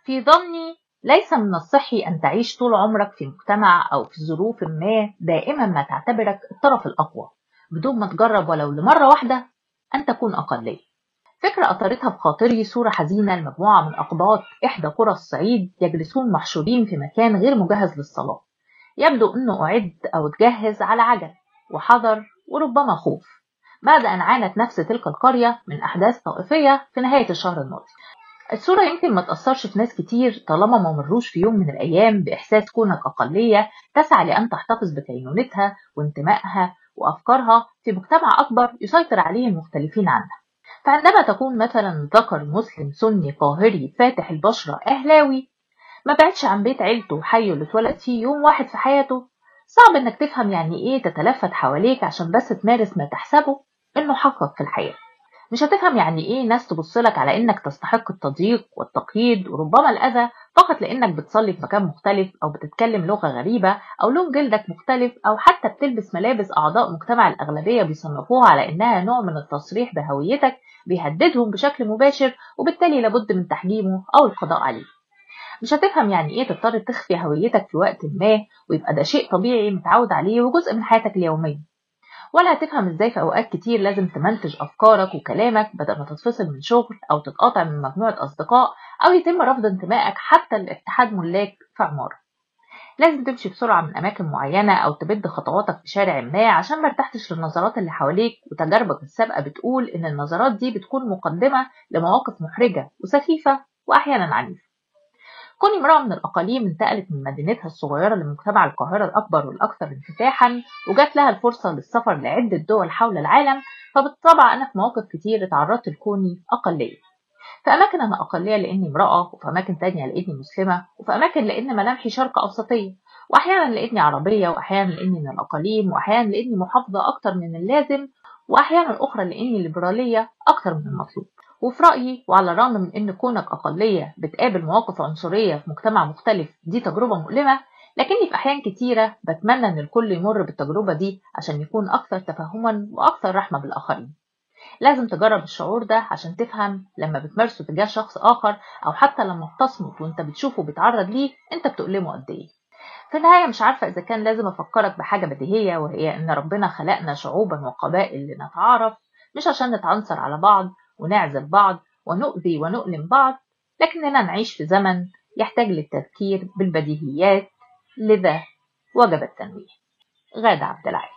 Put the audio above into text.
في ظني ليس من الصحي أن تعيش طول عمرك في مجتمع أو في ظروف ما دائما ما تعتبرك الطرف الأقوى بدون ما تجرب ولو لمرة واحدة أن تكون أقلية فكرة أثرتها بخاطري صورة حزينة لمجموعة من أقباط إحدى قرى الصعيد يجلسون محشورين في مكان غير مجهز للصلاة يبدو أنه أعد أو تجهز على عجل وحذر وربما خوف بعد أن عانت نفس تلك القرية من أحداث طائفية في نهاية الشهر الماضي الصورة يمكن ما تأثرش في ناس كتير طالما ما مروش في يوم من الأيام بإحساس كونك أقلية تسعى لأن تحتفظ بكينونتها وانتمائها وأفكارها في مجتمع أكبر يسيطر عليه المختلفين عنها فعندما تكون مثلا ذكر مسلم سني قاهري فاتح البشرة أهلاوي ما بعدش عن بيت عيلته حيه اللي اتولد فيه يوم واحد في حياته صعب انك تفهم يعني ايه تتلفت حواليك عشان بس تمارس ما تحسبه انه حقك في الحياة مش هتفهم يعني ايه ناس تبصلك على انك تستحق التضييق والتقييد وربما الاذى فقط لانك بتصلي في مكان مختلف او بتتكلم لغة غريبة او لون جلدك مختلف او حتى بتلبس ملابس اعضاء مجتمع الاغلبية بيصنفوها على انها نوع من التصريح بهويتك بيهددهم بشكل مباشر وبالتالي لابد من تحجيمه او القضاء عليه مش هتفهم يعني ايه تضطر تخفي هويتك في وقت ما ويبقى ده شيء طبيعي متعود عليه وجزء من حياتك اليومية ولا هتفهم ازاي في اوقات كتير لازم تمنتج افكارك وكلامك بدل ما تتفصل من شغل او تتقاطع من مجموعة اصدقاء او يتم رفض انتمائك حتى لاتحاد ملاك في عمارة لازم تمشي بسرعة من أماكن معينة أو تبد خطواتك في شارع ما عشان ما ارتحتش للنظرات اللي حواليك وتجاربك السابقة بتقول إن النظرات دي بتكون مقدمة لمواقف محرجة وسخيفة وأحيانا عنيفة كوني امرأة من الأقاليم انتقلت من مدينتها الصغيرة لمجتمع القاهرة الأكبر والأكثر انفتاحا وجات لها الفرصة للسفر لعدة دول حول العالم فبالطبع أنا في مواقف كتير اتعرضت لكوني أقلية في أماكن أنا أقلية لأني امرأة وفي أماكن تانية لأني مسلمة وفي أماكن لأن ملامحي شرق أوسطية وأحيانا لأني عربية وأحيانا لأني من الأقاليم وأحيانا لأني محافظة أكتر من اللازم وأحيانا أخرى لأني ليبرالية أكتر من المطلوب وفي رأيي وعلى الرغم من إن كونك أقلية بتقابل مواقف عنصرية في مجتمع مختلف دي تجربة مؤلمة لكني في أحيان كتيرة بتمنى إن الكل يمر بالتجربة دي عشان يكون أكثر تفهما وأكثر رحمة بالآخرين لازم تجرب الشعور ده عشان تفهم لما بتمارسه تجاه شخص آخر أو حتى لما بتصمت وأنت بتشوفه بيتعرض ليه أنت بتؤلمه قد إيه في النهاية مش عارفة إذا كان لازم أفكرك بحاجة بديهية وهي إن ربنا خلقنا شعوبا وقبائل لنتعارف مش عشان نتعنصر على بعض ونعزل بعض ونؤذي ونؤلم بعض لكننا نعيش في زمن يحتاج للتذكير بالبديهيات لذا وجب التنويه غادة عبد العال